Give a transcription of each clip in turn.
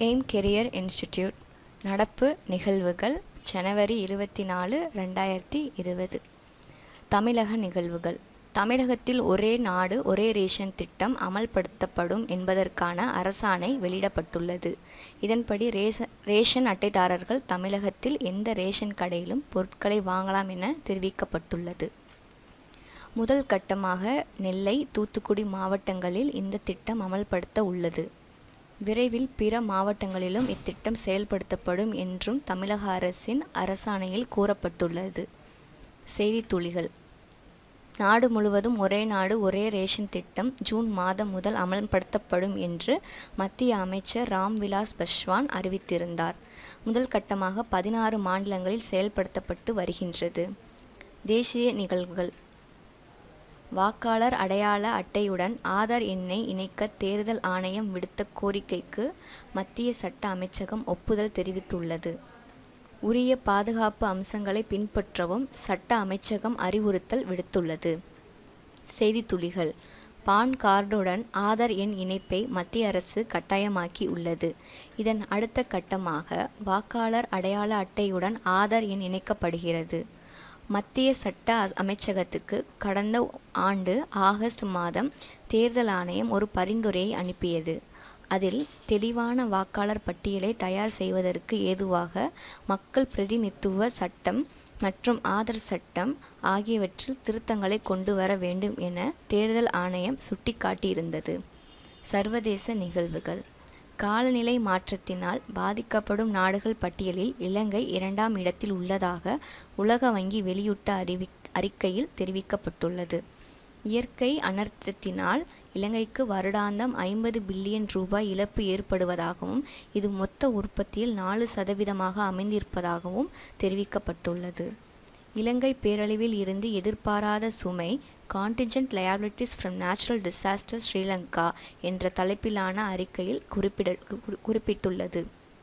aim career institute நடப்பு நிகழ்வுகள் ஜனவரி இருபத்தி நாலு ரெண்டாயிரத்தி இருபது தமிழக நிகழ்வுகள் தமிழகத்தில் ஒரே நாடு ஒரே ரேஷன் திட்டம் அமல்படுத்தப்படும் என்பதற்கான அரசாணை வெளியிடப்பட்டுள்ளது இதன்படி ரேச ரேஷன் அட்டைதாரர்கள் தமிழகத்தில் எந்த ரேஷன் கடையிலும் பொருட்களை வாங்கலாம் என தெரிவிக்கப்பட்டுள்ளது முதல் கட்டமாக நெல்லை தூத்துக்குடி மாவட்டங்களில் இந்த திட்டம் அமல்படுத்த உள்ளது விரைவில் பிற மாவட்டங்களிலும் இத்திட்டம் செயல்படுத்தப்படும் என்றும் தமிழக அரசின் அரசாணையில் கூறப்பட்டுள்ளது செய்தித்துளிகள் நாடு முழுவதும் ஒரே நாடு ஒரே ரேஷன் திட்டம் ஜூன் மாதம் முதல் அமல்படுத்தப்படும் என்று மத்திய அமைச்சர் ராம்விலாஸ் பஸ்வான் அறிவித்திருந்தார் முதல் கட்டமாக பதினாறு மாநிலங்களில் செயல்படுத்தப்பட்டு வருகின்றது தேசிய நிகழ்வுகள் வாக்காளர் அடையாள அட்டையுடன் ஆதார் எண்ணை இணைக்க தேர்தல் ஆணையம் விடுத்த கோரிக்கைக்கு மத்திய சட்ட அமைச்சகம் ஒப்புதல் தெரிவித்துள்ளது உரிய பாதுகாப்பு அம்சங்களை பின்பற்றவும் சட்ட அமைச்சகம் அறிவுறுத்தல் விடுத்துள்ளது செய்தித்துளிகள் பான் கார்டுடன் ஆதார் எண் இணைப்பை மத்திய அரசு கட்டாயமாக்கி உள்ளது இதன் அடுத்த கட்டமாக வாக்காளர் அடையாள அட்டையுடன் ஆதார் எண் இணைக்கப்படுகிறது மத்திய சட்ட அமைச்சகத்துக்கு கடந்த ஆண்டு ஆகஸ்ட் மாதம் தேர்தல் ஆணையம் ஒரு பரிந்துரையை அனுப்பியது அதில் தெளிவான வாக்காளர் பட்டியலை தயார் செய்வதற்கு ஏதுவாக மக்கள் பிரதிநித்துவ சட்டம் மற்றும் ஆதர் சட்டம் ஆகியவற்றில் திருத்தங்களை கொண்டு வர வேண்டும் என தேர்தல் ஆணையம் சுட்டிக்காட்டியிருந்தது சர்வதேச நிகழ்வுகள் காலநிலை மாற்றத்தினால் பாதிக்கப்படும் நாடுகள் பட்டியலில் இலங்கை இரண்டாம் இடத்தில் உள்ளதாக உலக வங்கி வெளியிட்ட அறிவி அறிக்கையில் தெரிவிக்கப்பட்டுள்ளது இயற்கை அனர்த்தத்தினால் இலங்கைக்கு வருடாந்தம் ஐம்பது பில்லியன் ரூபாய் இழப்பு ஏற்படுவதாகவும் இது மொத்த உற்பத்தியில் நாலு சதவீதமாக அமைந்திருப்பதாகவும் தெரிவிக்கப்பட்டுள்ளது இலங்கை பேரழிவில் இருந்து எதிர்பாராத சுமை contingent liabilities from natural disaster Sri Lanka என்ற தலைப்பிலான அறிக்கையில் குறிப்பிட குறிப்பிட்டுள்ளது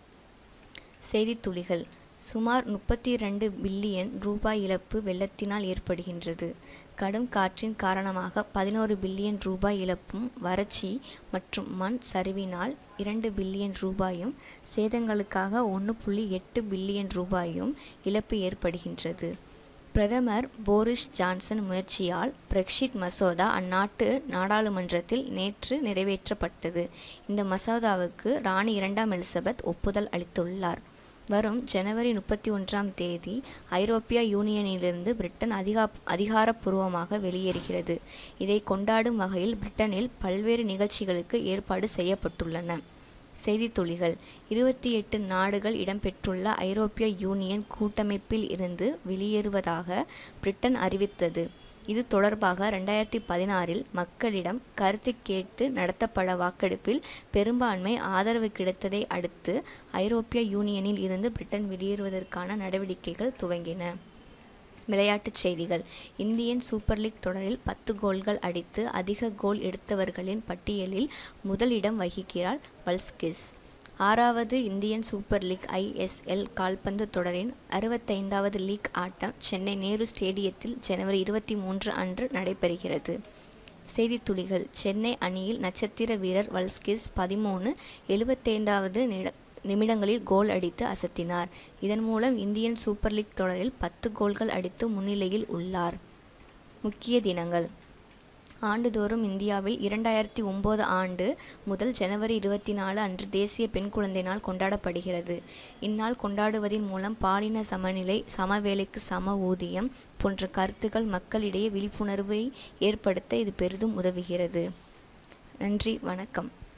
செய்தித்துளிகள் சுமார் முப்பத்தி ரெண்டு பில்லியன் ரூபாய் இழப்பு வெள்ளத்தினால் ஏற்படுகின்றது கடும் காற்றின் காரணமாக பதினோரு பில்லியன் ரூபாய் இழப்பும் வறட்சி மற்றும் மண் சரிவினால் இரண்டு பில்லியன் ரூபாயும் சேதங்களுக்காக ஒன்று புள்ளி எட்டு பில்லியன் ரூபாயும் இழப்பு ஏற்படுகின்றது பிரதமர் போரிஸ் ஜான்சன் முயற்சியால் பிரெக்சிட் மசோதா அந்நாட்டு நாடாளுமன்றத்தில் நேற்று நிறைவேற்றப்பட்டது இந்த மசோதாவுக்கு ராணி இரண்டாம் எலிசபெத் ஒப்புதல் அளித்துள்ளார் வரும் ஜனவரி முப்பத்தி ஒன்றாம் தேதி ஐரோப்பிய யூனியனிலிருந்து பிரிட்டன் அதிகா அதிகாரப்பூர்வமாக வெளியேறுகிறது இதை கொண்டாடும் வகையில் பிரிட்டனில் பல்வேறு நிகழ்ச்சிகளுக்கு ஏற்பாடு செய்யப்பட்டுள்ளன செய்தித்துளிகள் இருபத்தி எட்டு நாடுகள் இடம்பெற்றுள்ள ஐரோப்பிய யூனியன் கூட்டமைப்பில் இருந்து வெளியேறுவதாக பிரிட்டன் அறிவித்தது இது தொடர்பாக ரெண்டாயிரத்தி பதினாறில் மக்களிடம் கருத்து கேட்டு நடத்தப்பட வாக்கெடுப்பில் பெரும்பான்மை ஆதரவு கிடைத்ததை அடுத்து ஐரோப்பிய யூனியனில் இருந்து பிரிட்டன் வெளியேறுவதற்கான நடவடிக்கைகள் துவங்கின விளையாட்டுச் செய்திகள் இந்தியன் சூப்பர் லீக் தொடரில் பத்து கோல்கள் அடித்து அதிக கோல் எடுத்தவர்களின் பட்டியலில் முதலிடம் வகிக்கிறார் வல்ஸ்கிஸ் ஆறாவது இந்தியன் சூப்பர் லீக் ஐஎஸ்எல் கால்பந்து தொடரின் அறுபத்தைந்தாவது லீக் ஆட்டம் சென்னை நேரு ஸ்டேடியத்தில் ஜனவரி இருபத்தி மூன்று அன்று நடைபெறுகிறது செய்தித்துளிகள் சென்னை அணியில் நட்சத்திர வீரர் வல்ஸ்கிஸ் பதிமூணு எழுபத்தைந்தாவது நிமிடங்களில் கோல் அடித்து அசத்தினார் இதன் மூலம் இந்தியன் சூப்பர் லீக் தொடரில் பத்து கோல்கள் அடித்து முன்னிலையில் உள்ளார் முக்கிய தினங்கள் ஆண்டுதோறும் இந்தியாவில் இரண்டாயிரத்தி ஒம்பது ஆண்டு முதல் ஜனவரி இருபத்தி நாலு அன்று தேசிய பெண் குழந்தை நாள் கொண்டாடப்படுகிறது இந்நாள் கொண்டாடுவதன் மூலம் பாலின சமநிலை சமவேலைக்கு சம ஊதியம் போன்ற கருத்துக்கள் மக்களிடையே விழிப்புணர்வை ஏற்படுத்த இது பெரிதும் உதவுகிறது நன்றி வணக்கம்